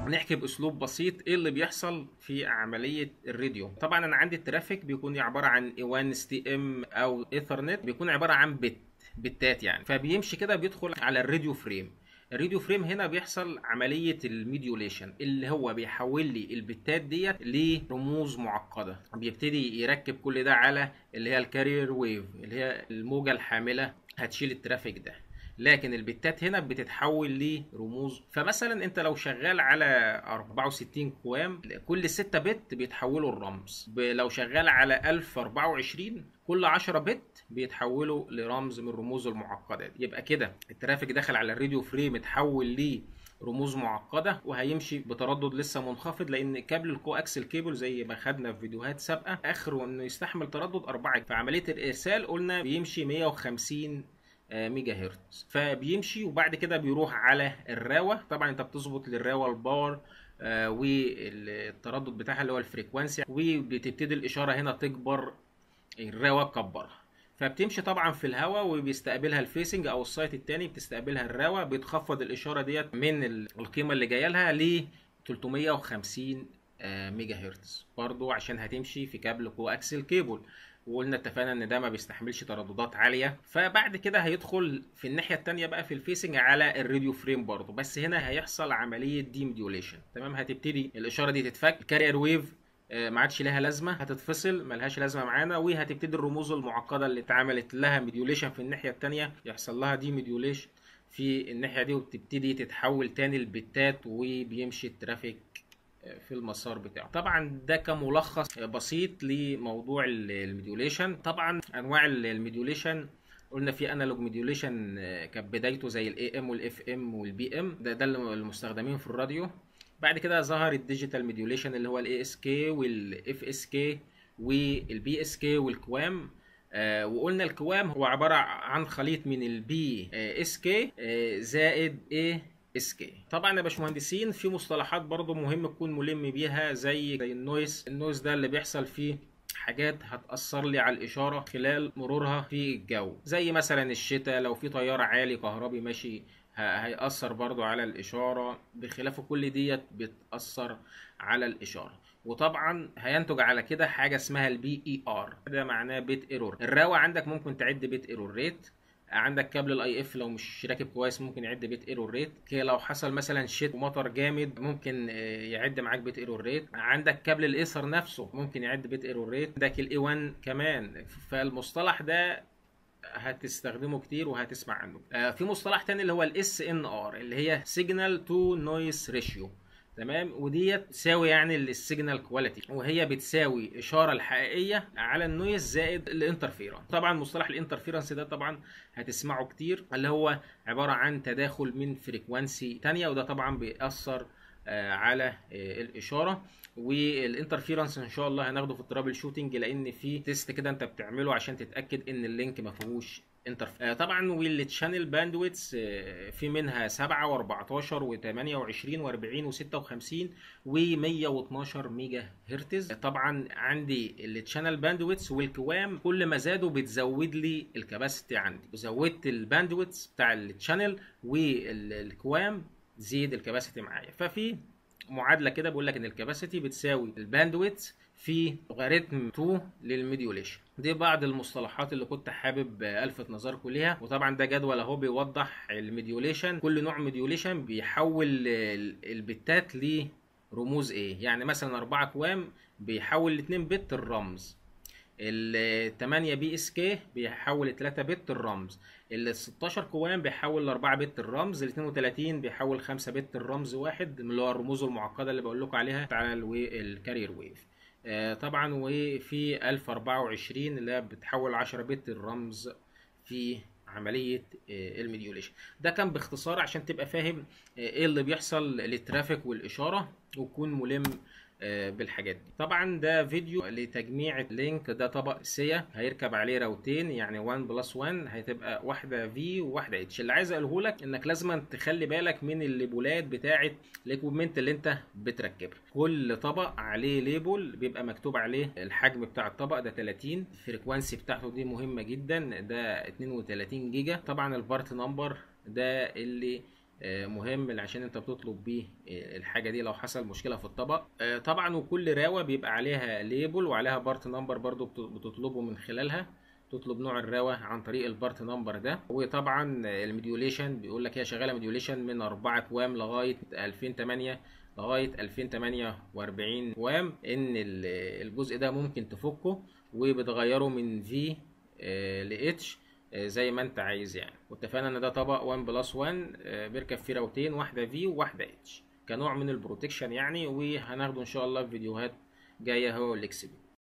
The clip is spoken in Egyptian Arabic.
هنحكي باسلوب بسيط ايه اللي بيحصل في عمليه الراديو طبعا انا عندي الترافيك بيكون عباره عن 1 اس تي ام او ايثرنت بيكون عباره عن بت بتات يعني فبيمشي كده بيدخل على الراديو فريم الراديو فريم هنا بيحصل عمليه الميديوليشن اللي هو بيحول لي البتات ديت لرموز معقده بيبتدي يركب كل ده على اللي هي الكارير ويف اللي هي الموجه الحامله هتشيل الترافيك ده لكن البتات هنا بتتحول لرموز فمثلا انت لو شغال على 64 قوام كل 6 بت بيتحولوا الرمز ب- لو شغال على 1024 كل 10 بت بيتحولوا لرمز من الرموز المعقده دي يبقى كده الترافيك داخل على الراديو فريم اتحول ليه رموز معقده وهيمشي بتردد لسه منخفض لان كابل الكو اكسل كيبل زي ما خدنا في فيديوهات سابقه اخره انه يستحمل تردد 4 فعمليه الارسال قلنا بيمشي 150 آه، ميجا هرتز فبيمشي وبعد كده بيروح على الراوه طبعا انت بتظبط للراوه الباور آه، والتردد بتاعها اللي هو الفريكوانسي وبتبتدي الاشاره هنا تكبر الراوه تكبرها فبتمشي طبعا في الهواء وبيستقبلها الفيسنج او السايت التاني بتستقبلها الراوه بيتخفض الاشاره ديت من ال- القيمه اللي جايه لها ل 350 آه، ميجا هرتز برضو عشان هتمشي في كابل كو اكسل كيبل وقلنا اتفقنا ان ده ما بيستحملش ترددات عاليه فبعد كده هيدخل في الناحيه التانية بقى في الفيسنج على الراديو فريم برضه بس هنا هيحصل عمليه ديموديوليشن تمام هتبتدي الاشاره دي تتفك الكارير ويف آه، ما عادش لها لازمه هتتفصل ملهاش لازمه معانا وهتبتدي الرموز المعقده اللي اتعملت لها ميديوليشن في الناحيه التانية يحصل لها دي ميديوليشن في الناحيه دي وبتبتدي تتحول تاني لبتات وبيمشي الترافيك في المسار بتاعه طبعا ده كملخص بسيط لموضوع ال- الميديوليشن طبعا انواع ال- الميديوليشن قلنا في انالوج ميديوليشن كانت بدايته زي الاي ام والاف ام والبي ام ده ده المستخدمين في الراديو بعد كده ظهر الديجيتال ميديوليشن اللي هو الاي اس كي والاف اس كي والبي اس كي والكوام آه وقلنا الكوام هو عباره عن خليط من البي اس كي زائد ايه اس كي طبعا يا باشمهندسين في مصطلحات برضو مهم تكون ملم بيها زي زي النويز النويز ده اللي بيحصل فيه حاجات هتأثر لي على الإشارة خلال مرورها في الجو زي مثلا الشتاء لو في تيار عالي كهربي ماشي ه- هيأثر برضو على الإشارة بخلاف كل ديت بتأثر على الإشارة وطبعا هينتج على كده حاجة اسمها البي اي ار ده معناه بيت ايرور الراوة عندك ممكن تعد بيت ايرور ريت عندك كابل الاي اف لو مش راكب كويس ممكن يعد بيت ايرور ريت كده لو حصل مثلا شيت ومطر جامد ممكن آه، يعد معاك بيت ايرور ريت عندك كابل الايثر نفسه ممكن يعد بيت ايرور ريت عندك الاي 1 كمان فالمصطلح ده هتستخدمه كتير وهتسمع عنه آه، في مصطلح تاني اللي هو الاس ان ار اللي هي سيجنال تو نويز ريشيو تمام وديت تساوي يعني السيجنال كواليتي وهي بتساوي الاشاره الحقيقيه على النويز زائد الانترفيرنس طبعا مصطلح الانترفيرنس ده طبعا هتسمعه كتير اللي هو عباره عن تداخل من فريكوانسي تانية وده طبعا بيأثر آه، على آه، الاشاره والانترفيرنس ان شاء الله هناخده في الترابل شوتنج لان في تيست كده انت بتعمله عشان تتاكد ان اللينك ما فيهوش انترف آه، طبعا والتشانل باندويتس آه، في منها 7 و14 و28 و40 و56 و112 ميجا هرتز طبعا عندي التشانل باندويتس والكوام كل ما زادوا بتزود لي الكباسيتي عندي زودت الباندويتس بتاع التشانل والكوام زيد الكباسيتي معايا ففي معادله كده بيقول لك ان الكباسيتي بتساوي الباندويت في لوغاريتم 2 للميديوليشن دي بعض المصطلحات اللي كنت حابب الفت نظركم ليها وطبعا ده جدول اهو بيوضح الميديوليشن كل نوع ميديوليشن بيحول ال- البتات لرموز ايه يعني مثلا 4 كوام بيحول ل 2 بت الرمز ال 8 بي اس كي بيحول 3 بت الرمز ال 16 كوام بيحول ل 4 بت الرمز ال 32 بيحول 5 بت الرمز واحد اللي هو الرموز المعقده اللي بقول لكم عليها على الوي الكارير ويف آه، طبعا وفي 1024 اللي هي بتحول 10 بت الرمز في عمليه آه، الميديوليشن ده كان باختصار عشان تبقى فاهم آه، ايه اللي بيحصل للترافيك والاشاره وتكون ملم آه، بالحاجات دي طبعا ده فيديو لتجميع لينك ده طبق سيا هيركب عليه راوتين يعني 1 بلس 1 هتبقى واحده في وواحده اتش اللي عايز اقوله لك انك لازم تخلي بالك من الليبولات بتاعه الاكويبمنت اللي انت بتركبها كل طبق عليه ليبل بيبقى مكتوب عليه الحجم بتاع الطبق ده 30 الفريكوانسي بتاعته دي مهمه جدا ده 32 جيجا طبعا البارت نمبر ده اللي آه، مهم عشان انت بتطلب بيه آه، الحاجه دي لو حصل مشكله في الطبق آه، طبعا وكل راوه بيبقى عليها ليبل وعليها بارت نمبر برضو بت- بتطلبه من خلالها تطلب نوع الراوة عن طريق البارت نمبر ده وطبعا الميديوليشن بيقول لك هي شغاله ميديوليشن من 4 كوام لغايه 2008 لغايه 2048 كوام ان ال- الجزء ده ممكن تفكه وبتغيره من في ل اتش زي ما انت عايز يعني واتفقنا ان ده طبق 1 بلس 1 آه، بيركب فيه راوتين واحده في وواحده اتش كنوع من البروتكشن يعني وهناخده ان شاء الله في فيديوهات جايه هو الاكسبي